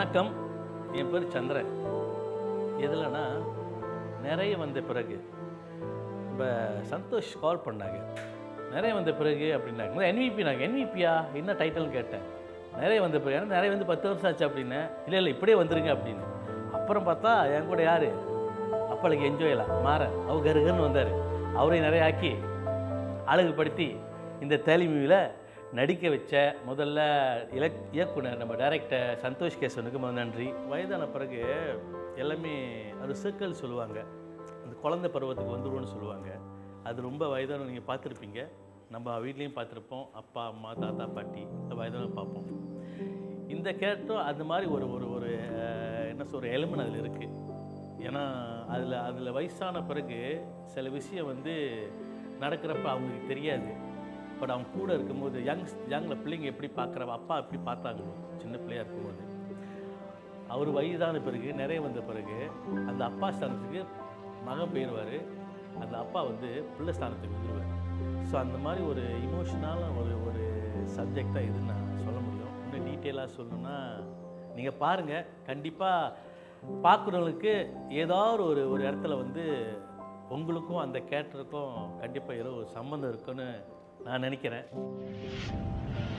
வணக்கம் என் பேர் சந்திரன் எதுலனா நிறைய வந்த பிறகு இப்போ சந்தோஷ் கால் பண்ணாங்க நிறைய வந்த பிறகு அப்படின்னாங்க என்விபி நாங்கள் என்விபியா என்ன டைட்டில்னு கேட்டேன் நிறைய வந்த பிறகு ஏன்னா நிறைய வந்து பத்து வருஷம் ஆச்சு அப்படின்னு இல்லை இல்லை இப்படியே வந்துருங்க அப்படின்னு அப்புறம் பார்த்தா என் கூட யார் அப்பளுக்கு என்ஜாயலாம் மாற அவர் கருகன்னு வந்தார் அவரையும் நிறைய ஆக்கி அழகுபடுத்தி இந்த தலைமையில் நடிக்க வச்ச முதல்ல இலக் இயக்குனர் நம்ம டைரக்டர் சந்தோஷ் கேசவனுக்கு முதல் நன்றி வயதான பிறகு எல்லாமே அது சர்க்கிள் சொல்லுவாங்க அந்த குழந்தை பருவத்துக்கு வந்துருவோன்னு சொல்லுவாங்க அது ரொம்ப வயதான நீங்கள் பார்த்துருப்பீங்க நம்ம வீட்லேயும் பார்த்துருப்போம் அப்பா அம்மா தாத்தா பாட்டி இந்த வயதான பார்ப்போம் இந்த கேரக்டரும் அது மாதிரி ஒரு ஒரு ஒரு அஹ், என்ன சொல்ற எலிமெண்ட் அதில் இருக்குது ஏன்னா அதில் அதில் வயசான பிறகு சில விஷயம் வந்து நடக்கிறப்ப அவங்களுக்கு தெரியாது பட் அவங்க கூட இருக்கும்போது யங் யங்கில் பிள்ளைங்க எப்படி பார்க்குறப்ப அப்பா எப்படி பார்த்தாங்களோ சின்ன பிள்ளையா இருக்கும்போது அவர் வயதான பிறகு நிறைய வந்த பிறகு அந்த அப்பா ஸ்தானத்துக்கு மகன் போயிடுவார் அந்த அப்பா வந்து பிள்ளை ஸ்தானத்துக்கு வந்துடுவார் ஸோ அந்த மாதிரி ஒரு இமோஷனான ஒரு ஒரு சப்ஜெக்ட் தான் இதுன்னு நான் சொல்ல முடியும் இன்னும் டீட்டெயிலாக சொல்லணும்னா நீங்கள் பாருங்கள் கண்டிப்பாக பார்க்குறவங்களுக்கு ஏதாவது ஒரு ஒரு இடத்துல வந்து உங்களுக்கும் அந்த கேரக்டருக்கும் கண்டிப்பாக ஏதோ ஒரு சம்மந்தம் இருக்குன்னு நான் நினைக்கிறேன்